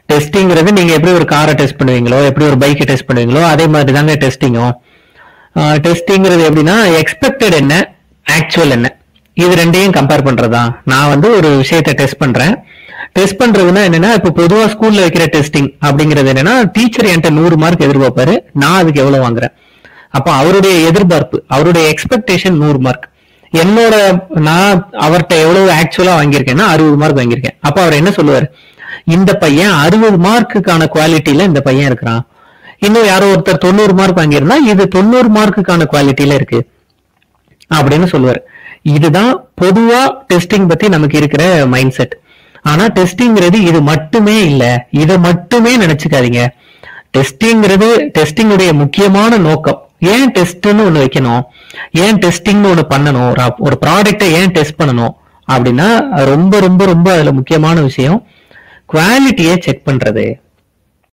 டெஸ்டிங்கிறது நீங்க எப்படி ஒரு காரை டெஸ்ட் பண்ணுவீங்களோ எப்படி ஒரு பைக்கை டெஸ்ட் பண்ணுவீங்களோ அதே மாதிரி தாங்க டெஸ்டிங்கும் டெஸ்டிங்கிறது எப்படின்னா எக்ஸ்பெக்டட் என்ன ஆக்சுவல் என்ன இது ரெண்டையும் கம்பேர் பண்றதா நான் வந்து ஒரு விஷயத்தை டெஸ்ட் பண்றேன் டெஸ்ட் பண்றதுன்னா என்னன்னா இப்ப பொதுவா ஸ்கூல்ல வைக்கிற டெஸ்டிங் அப்படிங்கிறது என்னன்னா டீச்சர் என்கிட்ட நூறு மார்க் எதிர்பார்ப்பாரு நான் அதுக்கு எவ்வளவு வாங்குறேன் அப்ப அவருடைய எதிர்பார்ப்பு அவருடைய எக்ஸ்பெக்டேஷன் நூறு மார்க் என்னோட நான் அவர்கிட்ட எவ்வளவு ஆக்சுவலா வாங்கியிருக்கேன்னா அறுபது மார்க் வாங்கியிருக்கேன் அப்ப அவர் என்ன சொல்லுவாரு இந்த பையன் அறுபது மார்க்குக்கான குவாலிட்டியில இந்த பையன் இருக்கிறான் இன்னும் யாரோ ஒருத்தர் தொண்ணூறு மார்க் வாங்கியிருந்தா இது தொண்ணூறு மார்க்குக்கான குவாலிட்டியில இருக்கு அப்படின்னு சொல்லுவார் இதுதான் பொதுவா டெஸ்டிங் பத்தி நமக்கு இருக்கிற மைண்ட் செட் ஆனா டெஸ்டிங்கிறது இது மட்டுமே இல்ல இதை மட்டுமே நினைச்சுக்காதீங்க டெஸ்டிங்கிறது டெஸ்டிங்குடைய முக்கியமான நோக்கம் ஏன் டெஸ்ட்னு ஒண்ணு வைக்கணும் ஏன் டெஸ்டிங்னு ஒண்ணு பண்ணணும் ஒரு அப்- ஒரு ப்ராடக்ட்டை ஏன் டெஸ்ட் பண்ணணும் அப்படின்னா ரொம்ப ரொம்ப ரொம்ப அதுல முக்கியமான விஷயம் குவாலிட்டியை செக் பண்றது